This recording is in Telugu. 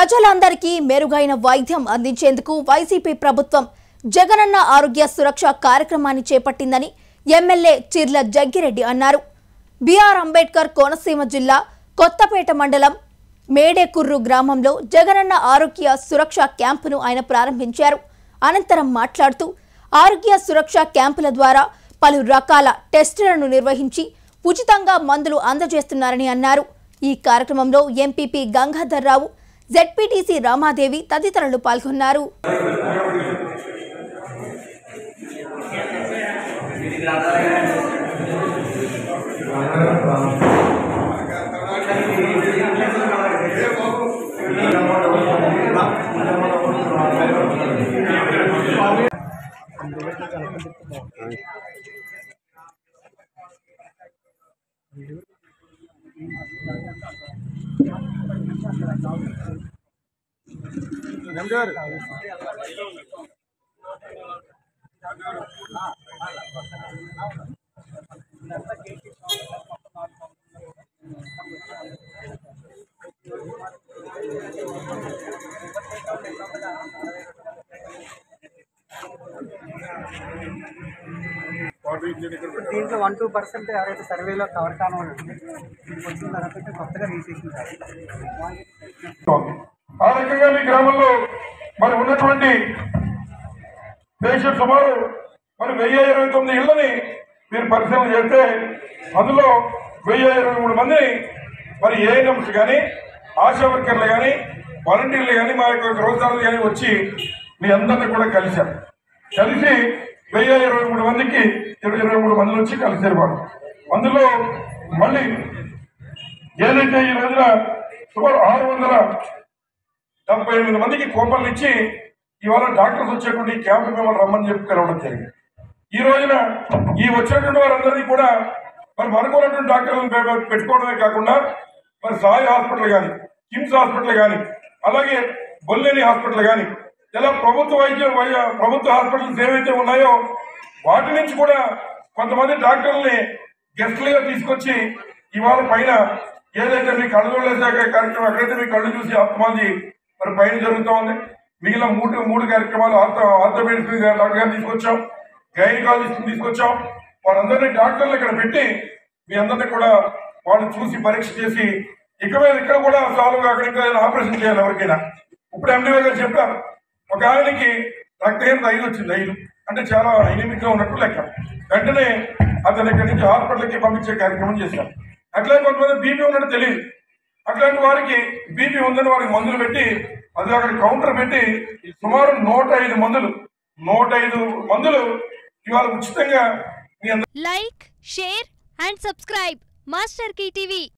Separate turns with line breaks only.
ప్రజలందరికీ మెరుగైన వైద్యం అందించేందుకు వైసీపీ ప్రభుత్వం జగనన్న ఆరోగ్య సురక్ష కార్యక్రమాన్ని చేపట్టిందని ఎమ్మెల్యే చిర్ల జగ్గిరెడ్డి అన్నారు బీఆర్ అంబేద్కర్ కోనసీమ జిల్లా కొత్తపేట మండలం మేడేకుర్రు గ్రామంలో జగనన్న ఆరోగ్య సురక్ష క్యాంపును ఆయన ప్రారంభించారు అనంతరం మాట్లాడుతూ ఆరోగ్య సురక్ష క్యాంపుల ద్వారా పలు రకాల టెస్టులను నిర్వహించి ఉచితంగా మందులు అందజేస్తున్నారని అన్నారు ఈ కార్యక్రమంలో ఎంపీపీ గంగాధర్ రావు జెడ్పీటీసీ రామాదేవి తదితరులు పాల్గొన్నారు
దీంట్లో వన్ టూ పర్సెంట్ ఎవరైతే సర్వేలో కవర్ కాని వాళ్ళు ఉంటే దీనికి వచ్చిన తర్వాత కొత్తగా రిజిస్ట్రేషన్ కాదు
ఆ రకంగా మీ గ్రామంలో మరి ఉన్నటువంటి పేషెంట్ సుమారు మరి వెయ్యి ఇరవై తొమ్మిది ఇళ్ళని మీరు పరిశీలన చేస్తే అందులో వెయ్యి ఇరవై మూడు మందిని మరి ఏఎన్ఎంస్ కానీ ఆశా వర్కర్లు కానీ వాలంటీర్లు కానీ మా యొక్క గృహస్థానాలు కానీ వచ్చి మీ అందరిని కూడా కలిశారు కలిసి వెయ్యి ఇరవై మూడు మందికి ఇరవై ఇరవై మూడు మంది వచ్చి కలిసారు వాళ్ళు అందులో మళ్ళీ ఏదైతే ఈ రోజున సుమారు ఆరు వందల డెబ్బై ఎనిమిది మందికి కూపన్లు ఇచ్చి ఇవాళ డాక్టర్స్ వచ్చేటువంటి ఈ క్యాంపు మిమ్మల్ని రమ్మని చెప్పి కలవడం జరిగింది ఈ రోజున ఈ వచ్చినటువంటి వారందరినీ కూడా మరి మనకున్నటువంటి డాక్టర్లను పె- పెట్టుకోవడమే కాకుండా మరి సాయి హాస్పిటల్ కానీ కిమ్స్ హాస్పిటల్ కానీ అలాగే బొల్లేని హాస్పిటల్ కానీ ఇలా ప్రభుత్వ వైద్య వై- ప్రభుత్వ హాస్పిటల్స్ ఏవైతే ఉన్నాయో వాటి నుంచి కూడా కొంతమంది డాక్టర్లని గెస్ట్లుగా తీసుకొచ్చి ఇవాళ పైన ఏదైతే మీ కళ్ళు చూడలేసాక కార్యక్రమం ఎక్కడైతే మీ కళ్ళు చూసి ఆత్మమంది మరి పైన జరుగుతూ ఉంది మిగిలిన మూడు మూడు కార్యక్రమాలు ఆర్థో ఆర్థోపెడిక్స్ డాక్టర్ గారిని తీసుకొచ్చాం గైనకాలజిస్ట్ తీసుకొచ్చాం వారందరినీ డాక్టర్లు ఇక్కడ పెట్టి మీ అందరినీ కూడా వాళ్ళు చూసి పరీక్ష చేసి ఇక మీద ఇక్కడ కూడా సాల్వ్ కాకుండా ఇంకా ఏదైనా ఆపరేషన్ చేయాలి ఎవరికైనా ఇప్పుడు ఎండిఓ గారు చెప్పారు ఒక ఆయనకి రక్తహీనత ఐదు వచ్చింది ఐదు అంటే చాలా ఎనిమిక్ గా ఉన్నట్టు లెక్క వెంటనే అతను ఇక్కడి నుంచి హాస్పిటల్కి పంపించే కార్యక్రమం చేశారు అట్లే కొంతమంది బీపీ ఉన్నట్టు తెలియదు అట్లాంటి వారికి బీపీ ఉందని వారికి మందులు పెట్టి అది అక్కడ కౌంటర్ పెట్టి సుమారు నూట ఐదు మందులు నూట ఐదు మందులు ఇవాళ ఉచితంగా మీ అందరికీ
like share and subscribe master TV